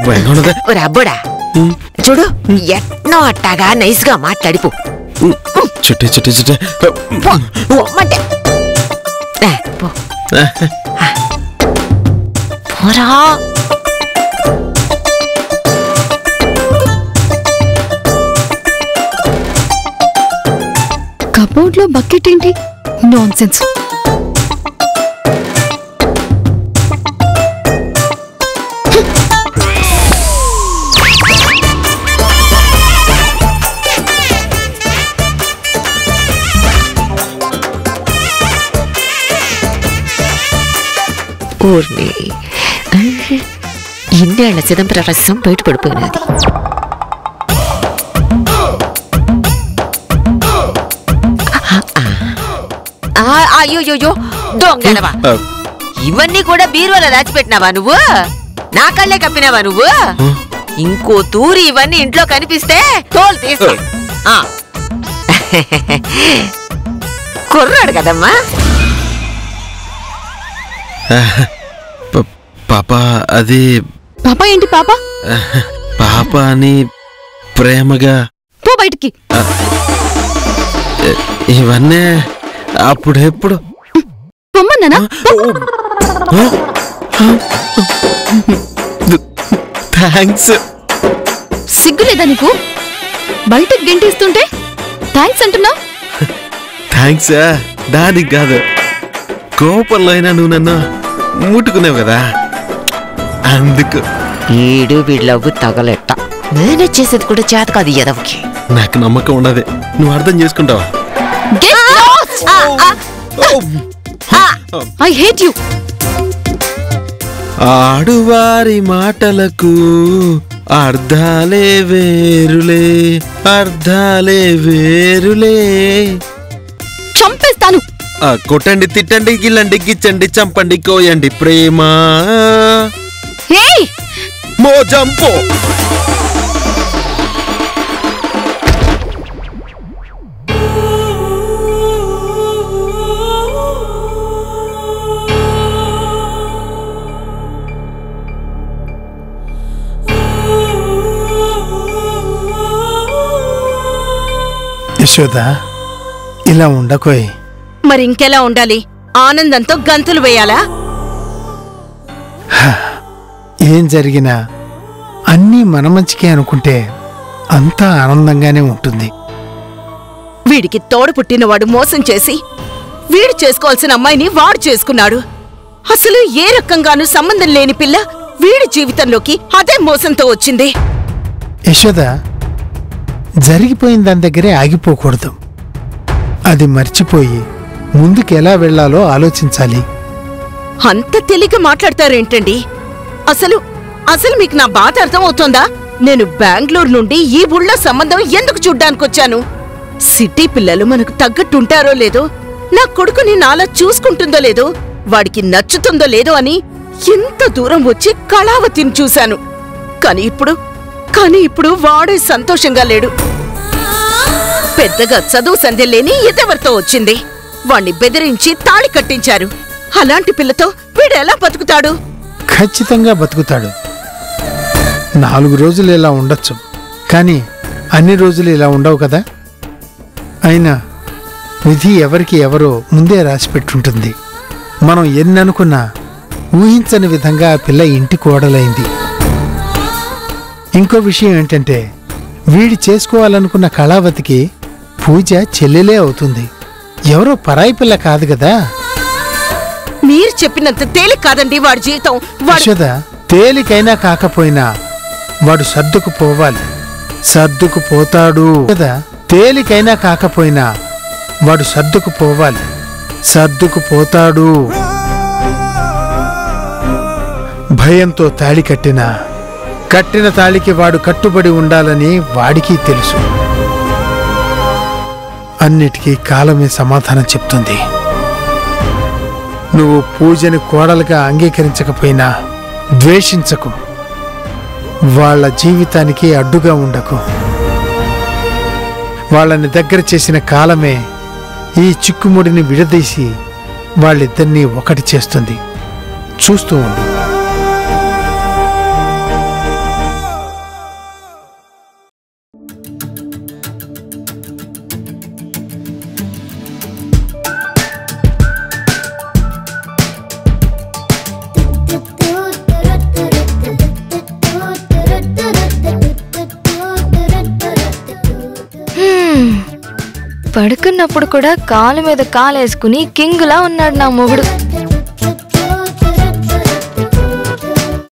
భయంగా ఉన్నదే ఒరే అబ్బుడా ఉమ్, చూడు ఎట్నో అట్టాగా నైస్ గా మాట్లాడిపో ఉమ్, చిట్టి చిట్టి చిట్టి పో, పోమ్మంటే. ఏ, పో. పోరా కబోర్డ్ లో బకెట్ ఏంటి నాన్ సెన్స్ ఊర్ని ఇన్నేళ్ల చిదంబర రహస్యం బయటపడిపోయినది అయ్యోయ్యో దొంగనవా ఆ, ఇవన్నీ కూడా బీరువాలో దాచిపెట్టినావా నువ్వు నా కళ్ళే కప్పినావా నువ్వు ఇంకో తూరి ఇవన్నీ ఇంట్లో కనిపిస్తే తోలు తీస్తా ఆ. కుర్రాడు కదమ్మా ప- పాప అది పాప ఏంటి పాప పాప అని ప్రేమగా పో బయటికి ఇవన్నీ అప్పుడెప్పుడు పొమ్మన్నానా థ్యాంక్స్ సిగ్గు లేదా నీకు బయటకు గెంటేస్తుంటే థ్యాంక్స్ అంటున్నా థ్యాంక్స్ దానికి కాదు కోపంలో అయినా నువ్వు నన్ను ముట్టుకున్నావు కదా అందుకు ఈడు వీళ్ళవ్వు తగలెట్ట మేనేజ్ చేసేది కూడా చేత కాదు ఎదవకి నాకు నమ్మకం ఉన్నది నువ్వు అర్థం చేసుకుంటావా ఐ హేట్ యు ఆడువారి మాటలకు అర్థాలే వేరులే అర్థాలే వేరులే చంపేస్తాను ఆ, కొట్టండి తిట్టండి గిల్లండి గిచ్చండి చంపండి కోయండి ప్రేమ ఏయ్ మోజంపో యశోద ఇలా ఉండకోయ్ మరి ఇంకెలా ఉండాలి ఆనందంతో గంతులు వేయాలా ఏం జరిగినా అన్నీ మన మంచికే అనుకుంటే అంతా ఆనందంగానే ఉంటుంది వీడికి తోడు పుట్టినవాడు మోసం చేసి వీడు చేసుకోవాల్సిన అమ్మాయిని వాడు చేసుకున్నాడు అసలు ఏ రకంగానూ సంబంధం లేని పిల్ల వీడి జీవితంలోకి అదే మోసంతో వచ్చింది యశోద జరిగిపోయిన దాని దగ్గరే ఆగిపోకూడదు అది మర్చిపోయి ముందుకు ఎలా వెళ్ళాలో ఆలోచించాలి అంత తెలియక మాట్లాడతారేంటండి అసలు అసలు మీకు నా బాధ అర్థమవుతోందా నేను బెంగళూరు నుండి ఈ ఊళ్ళో సంబంధం ఎందుకు చూడ్డానికొచ్చాను సిటీ పిల్లలు మనకు తగ్గట్టుంటారో లేదో నా కొడుకుని నాలా చూసుకుంటుందో లేదో వాడికి నచ్చుతుందో లేదో అని ఎంత దూరం వచ్చి కళావతిని చూశాను కాని ఇప్పుడు కాని ఇప్పుడు వాడే సంతోషంగా లేడు పెద్దగా చదువు సంధ్య లేని ఇదెవరితో వచ్చింది వాణ్ణి బెదిరించి తాళి కట్టించారు అలాంటి పిల్లతో వీడెలా బతుకుతాడు ఖచ్చితంగా బతుకుతాడు నాలుగు రోజులు ఇలా ఉండొచ్చు కానీ అన్ని రోజులు ఇలా ఉండవు కదా అయినా విధి ఎవరికి ఎవరో ముందే రాసి పెట్టుంటుంది మనం ఎన్ని అనుకున్నా ఊహించని విధంగా ఆ పిల్ల ఇంటి కోడలైంది ఇంకో విషయం ఏంటంటే వీడి చేసుకోవాలనుకున్న కళావతికి పూజ చెల్లెలే అవుతుంది ఎవరో పరాయి పిల్ల కాదు కదా మీరు చెప్పినంత తేలిక కాదండి వాడి జీవితం వాడు యశోద తేలికైనా కాకపోయినా వాడు సర్దుకు పోవాలి సర్దుకు పోతాడు కదా తేలికైనా కాకపోయినా వాడు సర్దుకు పోవాలి సర్దుకు పోతాడు భయంతో తాళి కట్టిన కట్టిన తాళికి వాడు కట్టుబడి ఉండాలని వాడికి తెలుసు అన్నిటికీ కాలమే సమాధానం చెప్తుంది నువ్వు పూజని కోడలుగా అంగీకరించకపోయినా ద్వేషించకు వాళ్ళ జీవితానికి అడ్డుగా ఉండకు వాళ్ళని దగ్గర చేసిన కాలమే ఈ చిక్కుముడిని విడదీసి వాళ్ళిద్దరినీ ఒకటి చేస్తుంది చూస్తూ ఉండు పడుకున్నప్పుడు కూడా కాలు మీద కాలేసుకుని కింగులా ఉన్నాడు నా మొగుడు